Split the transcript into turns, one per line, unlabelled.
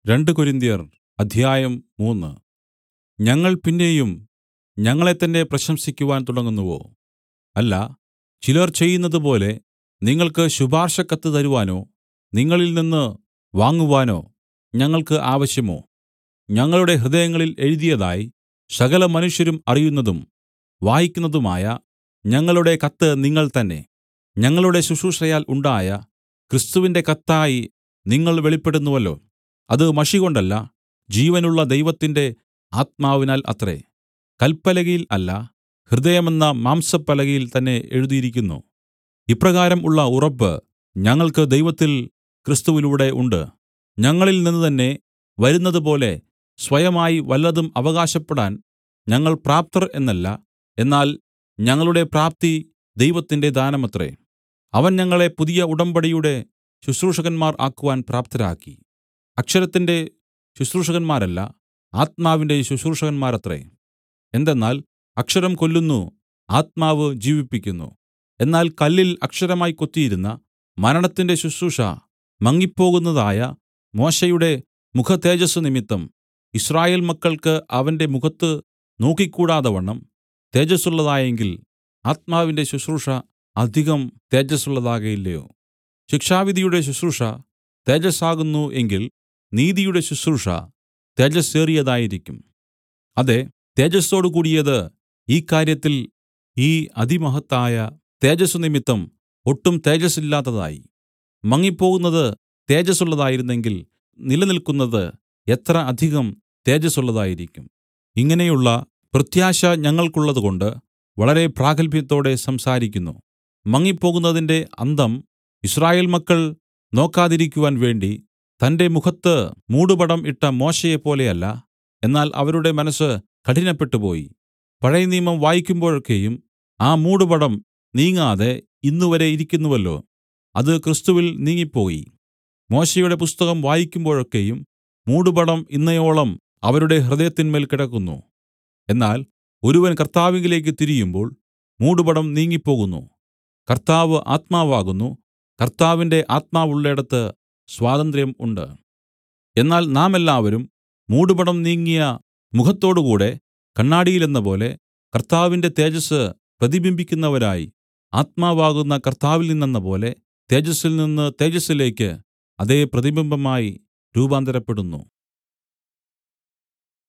രണ്ട് കൊരിന്ത്യർ അധ്യായം മൂന്ന് ഞങ്ങൾ പിന്നെയും ഞങ്ങളെത്തന്നെ പ്രശംസിക്കുവാൻ തുടങ്ങുന്നുവോ അല്ല ചിലർ ചെയ്യുന്നതുപോലെ നിങ്ങൾക്ക് ശുപാർശക്കത്ത് തരുവാനോ നിങ്ങളിൽനിന്ന് വാങ്ങുവാനോ ഞങ്ങൾക്ക് ആവശ്യമോ ഞങ്ങളുടെ ഹൃദയങ്ങളിൽ എഴുതിയതായി സകലമനുഷ്യരും അറിയുന്നതും വായിക്കുന്നതുമായ ഞങ്ങളുടെ കത്ത് നിങ്ങൾ തന്നെ ഞങ്ങളുടെ ശുശ്രൂഷയാൽ ഉണ്ടായ ക്രിസ്തുവിന്റെ കത്തായി നിങ്ങൾ വെളിപ്പെടുന്നുവല്ലോ അത് മഷികൊണ്ടല്ല ജീവനുള്ള ദൈവത്തിന്റെ ആത്മാവിനാൽ അത്രേ കല്പലകയിൽ അല്ല ഹൃദയമെന്ന മാംസപ്പലകയിൽ തന്നെ എഴുതിയിരിക്കുന്നു ഇപ്രകാരം ഉള്ള ഉറപ്പ് ഞങ്ങൾക്ക് ദൈവത്തിൽ ക്രിസ്തുവിലൂടെ ഉണ്ട് ഞങ്ങളിൽ നിന്നുതന്നെ വരുന്നതുപോലെ സ്വയമായി വല്ലതും അവകാശപ്പെടാൻ ഞങ്ങൾ പ്രാപ്തർ എന്നല്ല എന്നാൽ ഞങ്ങളുടെ പ്രാപ്തി ദൈവത്തിന്റെ ദാനമത്രേ അവൻ ഞങ്ങളെ പുതിയ ഉടമ്പടിയുടെ ശുശ്രൂഷകന്മാർ ആക്കുവാൻ പ്രാപ്തരാക്കി അക്ഷരത്തിന്റെ ശുശ്രൂഷകന്മാരല്ല ആത്മാവിന്റെ ശുശ്രൂഷകന്മാരത്രേ എന്തെന്നാൽ അക്ഷരം കൊല്ലുന്നു ആത്മാവ് ജീവിപ്പിക്കുന്നു എന്നാൽ കല്ലിൽ അക്ഷരമായി കൊത്തിയിരുന്ന മരണത്തിന്റെ ശുശ്രൂഷ മങ്ങിപ്പോകുന്നതായ മോശെയുടെ മുഖതേജസ്സ് നിമിത്തം യിസ്രായേൽ മക്കൾക്ക് അവന്റെ മുഖത്ത് നോക്കിക്കൂടാതവണ്ണം തേജസ്സുള്ളതായെങ്കിൽ ആത്മാവിന്റെ ശുശ്രൂഷ അധികം തേജസ്സുള്ളതാകയില്ലയോ ശിക്ഷാവിധിയുടെ ശുശ്രൂഷ തേജസ്സാകുന്നു എങ്കിൽ നീതിയുടെ ശുശ്രൂഷ തേജസ്സേറിയതായിരിക്കും അതെ തേജസ്സോടു കൂടിയത് ഈ കാര്യത്തിൽ ഈ അതിമഹത്തായ തേജസ്സു നിമിത്തം ഒട്ടും തേജസ്സില്ലാത്തതായി മങ്ങിപ്പോകുന്നത് തേജസ്സുള്ളതായിരുന്നെങ്കിൽ നിലനിൽക്കുന്നത് എത്ര അധികം തേജസ്സുള്ളതായിരിക്കും ഇങ്ങനെയുള്ള പ്രത്യാശ ഞങ്ങൾക്കുള്ളതുകൊണ്ട് വളരെ പ്രാഗത്ഭ്യത്തോടെ സംസാരിക്കുന്നു മങ്ങിപ്പോകുന്നതിന്റെ അന്തം യിസ്രായേൽ മക്കൾ നോക്കാതിരിക്കുവാൻ വേണ്ടി തന്റെ മുഖത്ത് മൂടുപടം ഇട്ട മോശെയെപ്പോലെയല്ല എന്നാൽ അവരുടെ മനസ്സ് കഠിനപ്പെട്ടുപോയി പഴയ നിയമം വായിക്കുമ്പോഴൊക്കെയും ആ മൂടുപടം നീങ്ങാതെ ഇന്നുവരെ ഇരിക്കുന്നുവല്ലോ അത് ക്രിസ്തുവിൽ നീങ്ങിപ്പോയി മോശെയുടെ പുസ്തകം വായിക്കുമ്പോഴൊക്കെയും മൂടുപടം ഇന്നയോളം അവരുടെ ഹൃദയത്തിന്മേൽ കിടക്കുന്നു എന്നാൽ ഒരുവൻ കർത്താവിലേക്ക് തിരിയുമ്പോൾ മൂടുപടം നീങ്ങിപ്പോകുന്നു കർത്താവ് ആത്മാവാകുന്നു കർത്താവിന്റെ ആത്മാവുള്ളേടത്ത് സ്വാതന്ത്ര്യം ഉണ്ട് എന്നാൽ നാം എല്ലാവരും മൂടുപടം നീങ്ങിയ മുഖത്തോടുകൂടെ കണ്ണാടിയിലെന്നപോലെ കർത്താവിന്റെ തേജസ്സ് പ്രതിബിംബിക്കുന്നവരായി ആത്മാവാകുന്ന കർത്താവിൽ നിന്നെന്നപോലെ തേജസ്സിൽ നിന്ന് തേജസ്സിലേക്ക് അതേ പ്രതിബിംബമായി രൂപാന്തരപ്പെടുന്നു